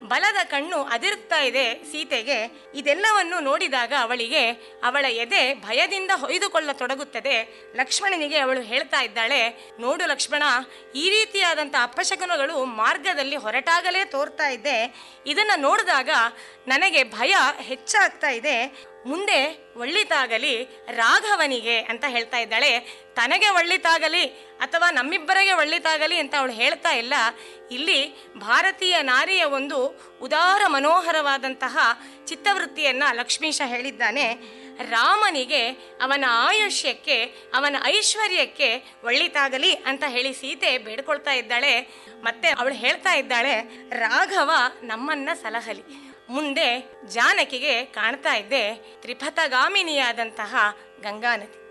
ಬಲದ ಕಣ್ಣು ಅದಿರುತ್ತಾ ಇದೆ ಸೀತೆಗೆ ಇದೆಲ್ಲವನ್ನು ನೋಡಿದಾಗ ಅವಳಿಗೆ ಅವಳ ಎದೆ ಭಯದಿಂದ ಹೊಯ್ದುಕೊಳ್ಳತೊಡಗುತ್ತದೆ ಲಕ್ಷ್ಮಣನಿಗೆ ಅವಳು ಹೇಳ್ತಾ ಇದ್ದಾಳೆ ನೋಡು ಲಕ್ಷ್ಮಣ ಈ ರೀತಿಯಾದಂಥ ಅಪಶಕನಗಳು ಮಾರ್ಗದಲ್ಲಿ ಹೊರಟಾಗಲೇ ತೋರ್ತಾ ಇದ್ದೆ ಇದನ್ನು ನೋಡಿದಾಗ ನನಗೆ ಭಯ ಹೆಚ್ಚಾಗ್ತಾ ಇದೆ ಮುಂದೆ ಒಳ್ಳಿತಾಗಲಿ ರಾಘವನಿಗೆ ಅಂತ ಹೇಳ್ತಾ ಇದ್ದಾಳೆ ತನಗೆ ಒಳ್ಳಿತಾಗಲಿ ಅಥವಾ ನಮ್ಮಿಬ್ಬರಿಗೆ ಒಳ್ಳಿತಾಗಲಿ ಅಂತ ಅವಳು ಹೇಳ್ತಾ ಇಲ್ಲ ಇಲ್ಲಿ ಭಾರತೀಯ ನಾರಿಯ ಒಂದು ಉದಾರ ಮನೋಹರವಾದಂತಹ ಚಿತ್ತವೃತ್ತಿಯನ್ನ ಲಕ್ಷ್ಮೀಶ ಹೇಳಿದ್ದಾನೆ ರಾಮನಿಗೆ ಅವನ ಆಯುಷ್ಯಕ್ಕೆ ಅವನ ಐಶ್ವರ್ಯಕ್ಕೆ ಒಳ್ಳಿತಾಗಲಿ ಅಂತ ಹೇಳಿ ಸೀತೆ ಬೇಡ್ಕೊಳ್ತಾ ಇದ್ದಾಳೆ ಮತ್ತೆ ಅವಳು ಹೇಳ್ತಾ ಇದ್ದಾಳೆ ರಾಘವ ನಮ್ಮನ್ನ ಸಲಹಲಿ ಮುಂದೆ ಜಾನಕಿಗೆ ಕಾಣ್ತಾ ಇದ್ದೆ ತ್ರಿಪಥಗಾಮಿನಿಯಾದಂತಹ ಗಂಗಾ ನದಿ